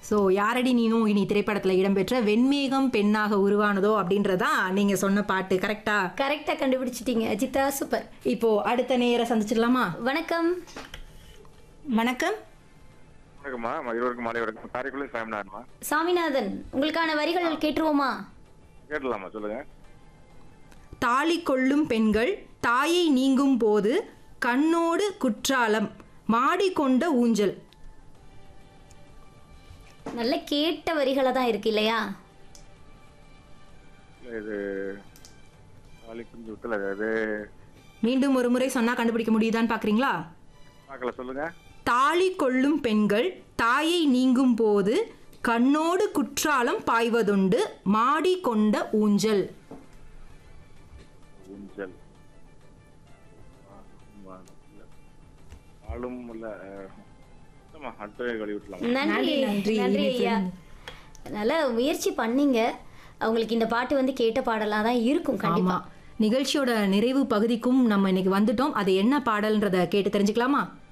So யாரடி நீனும் இனி திரைப்படத்தில் இடம்பெற்ற வெண்மேகம் பெண்ணாக உருவானதோ அப்படின்றதா நீங்க சொன்ன பாட்டு கரெக்டா கரெக்டா கண்டுபிடிச்சிட்டீங்க அஜிதா சூப்பர் இப்போ அடுத்த நேர சந்திச்சிடலாமா வணக்கம் வணக்கம் வணக்கம்மா இருவருக்கும் மாலை வணக்கம் காரைக்குள்ளே சாமினாருமா சாமிநாதன் உங்களுக்கான வரிகள் கேட்டுருவோமா கேட்டலாமா சொல்லுங்க தாலி கொள்ளும் பெண்கள் தாயை நீங்கும் போது கண்ணோடு குற்றாலம் மாடிக்கொண்ட ஊஞ்சல் நல்ல கேட்ட வரிகளா தான் இருக்கு இல்லையா இல்ல, இது காலி குஞ்சு வித்துல அது மீண்டும் ஒரு முறை சொன்னா கண்டுபிடிக்க முடியுதான்னு பாக்குறீங்களா பார்க்கல சொல்லுங்க தாலி கொள்ளும் பெண்கள் தாயை நீங்கும் போது கண்ணோடு குற்றாலம் பாய்வதுண்டு மாடி கொண்ட ஊஞ்சல் ஊஞ்சல் ஆமா, இல்ல. ஆளும் இல்ல ஆமா, அடுத்த கழி விட்டுலாம் நன்றி நன்றி, நன்றி இனிப்பு. ஐயா நல்லா முயற்சி பண்ணீங்க உங்களுக்கு இந்த பாட்டு வந்து கேட்ட பாடலா தான் இருக்கும் கண்டிப்பா ஆமா நிகழ்ச்சியோட நிறைவு பகுதிக்கும் நம்ம இன்னைக்கு வந்துட்டோம் அது என்ன பாடல்ன்றத கேட்டு தெரிஞ்சுக்கலாமா